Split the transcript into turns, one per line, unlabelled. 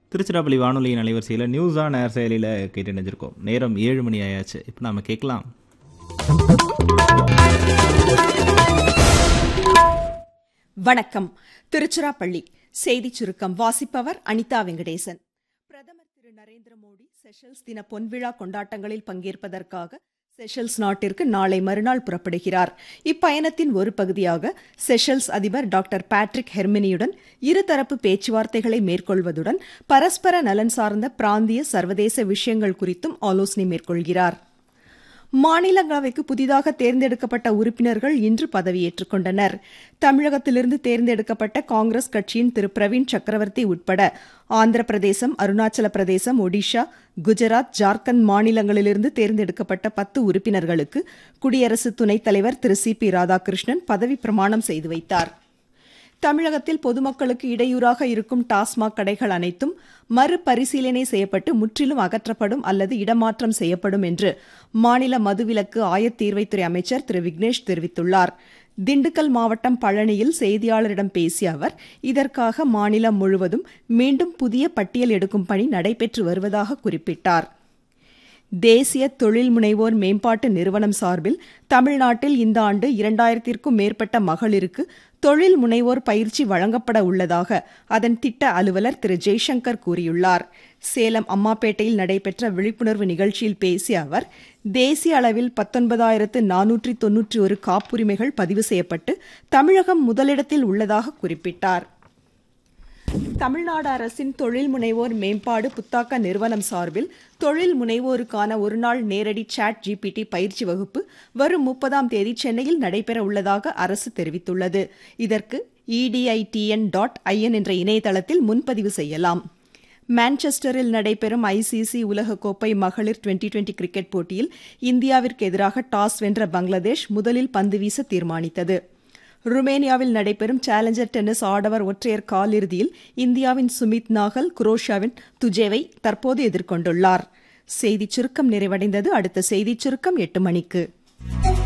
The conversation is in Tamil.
திருச்சிராப்பள்ளி வானொலியின் அலைவரிசையில் நியூஸ் ஆன் ஏர் செயலியில் கேட்டு நினைஞ்சிருக்கோம் நேரம் ஏழு மணி ஆயாச்சு இப்போ நாம கேட்கலாம்
வணக்கம் திருச்சிராப்பள்ளி செய்திச் சுருக்கம் வாசிப்பவர் அனிதா வெங்கடேசன் பிரதமர் திரு நரேந்திர மோடி செஷல்ஸ் தின பொன்விழா கொண்டாட்டங்களில் பங்கேற்பதற்காக செஷல்ஸ் நாட்டிற்கு நாளை மறுநாள் புறப்படுகிறார் இப்பயணத்தின் ஒரு பகுதியாக செஷல்ஸ் அதிபர் டாக்டர் பேட்ரிக் ஹெர்மினியுடன் இருதரப்பு பேச்சுவார்த்தைகளை மேற்கொள்வதுடன் பரஸ்பர நலன் சார்ந்த பிராந்திய சர்வதேச விஷயங்கள் குறித்தும் ஆலோசனை மேற்கொள்கிறார் மாநிலங்களவைக்கு புதிதாக தேர்ந்தெடுக்கப்பட்ட உறுப்பினர்கள் இன்று பதவியேற்றுக் கொண்டனர் தமிழகத்திலிருந்து தேர்ந்தெடுக்கப்பட்ட காங்கிரஸ் கட்சியின் திரு பிரவீன் சக்கரவர்த்தி உட்பட ஆந்திர பிரதேசம் அருணாச்சல பிரதேசம் ஒடிஷா குஜராத் ஜார்க்கண்ட் மாநிலங்களிலிருந்து தேர்ந்தெடுக்கப்பட்ட பத்து உறுப்பினர்களுக்கு குடியரசு துணைத் தலைவர் திரு சி பி ராதாகிருஷ்ணன் பதவி பிரமாணம் செய்து வைத்தார் தமிழகத்தில் பொதுமக்களுக்கு இடையூறாக இருக்கும் டாஸ்மாக் கடைகள் அனைத்தும் மறுபரிசீலனை செய்யப்பட்டு முற்றிலும் அகற்றப்படும் அல்லது இடமாற்றம் செய்யப்படும் என்று மாநில மதுவிலக்கு ஆயத்தீர்வைத்துறை அமைச்சர் திரு விக்னேஷ் தெரிவித்துள்ளார் திண்டுக்கல் மாவட்டம் பழனியில் செய்தியாளரிடம் பேசிய அவர் இதற்காக மாநிலம் முழுவதும் மீண்டும் புதிய பட்டியல் எடுக்கும் பணி நடைபெற்று வருவதாக குறிப்பிட்டார் தேசிய தொழில் முனைவோர் மேம்பாட்டு நிறுவனம் சார்பில் தமிழ்நாட்டில் இந்த ஆண்டு இரண்டாயிரத்திற்கும் மேற்பட்ட மகளிருக்கு தொழில் முனைவோர் பயிற்சி வழங்கப்பட உள்ளதாக அதன் திட்ட அலுவலர் திரு ஜெய்சங்கர் கூறியுள்ளார் சேலம் அம்மாப்பேட்டையில் நடைபெற்ற விழிப்புணர்வு நிகழ்ச்சியில் பேசிய அவர் தேசிய அளவில் பத்தொன்பதாயிரத்து நானூற்றி தொன்னூற்றி ஒரு காப்புரிமைகள் பதிவு செய்யப்பட்டு தமிழகம் முதலிடத்தில் உள்ளதாக குறிப்பிட்டார் தமிழ்நாடு அரசின் தொழில் முனைவோர் மேம்பாடு புத்தாக்க நிறுவனம் சார்பில் தொழில் முனைவோருக்கான ஒருநாள் நேரடி சாட் ஜிபிடி பயிற்சி வகுப்பு வரும் முப்பதாம் தேதி சென்னையில் நடைபெற உள்ளதாக அரசு தெரிவித்துள்ளது இதற்கு இடிஐடிஎன் டாட் ஐஎன் என்ற இணையதளத்தில் முன்பதிவு செய்யலாம் மான்செஸ்டரில் நடைபெறும் ஐசிசி உலகக்கோப்பை மகளிர் டுவெண்டி டுவெண்டி கிரிக்கெட் போட்டியில் இந்தியாவிற்கு எதிராக டாஸ் வென்ற பங்களாதேஷ் முதலில் பந்து வீச தீர்மானித்தது ருமேனியாவில் நடைபெறும் சேலஞ்சர் டென்னிஸ் ஆடவர் ஒற்றையர் காலிறுதியில் இந்தியாவின் சுமித் நாகல் குரோஷியாவின் துஜேவை தற்போது எதிர்கொண்டுள்ளார் செய்திச் சுருக்கம் நிறைவடைந்தது அடுத்த செய்திச் சுருக்கம் எட்டு மணிக்கு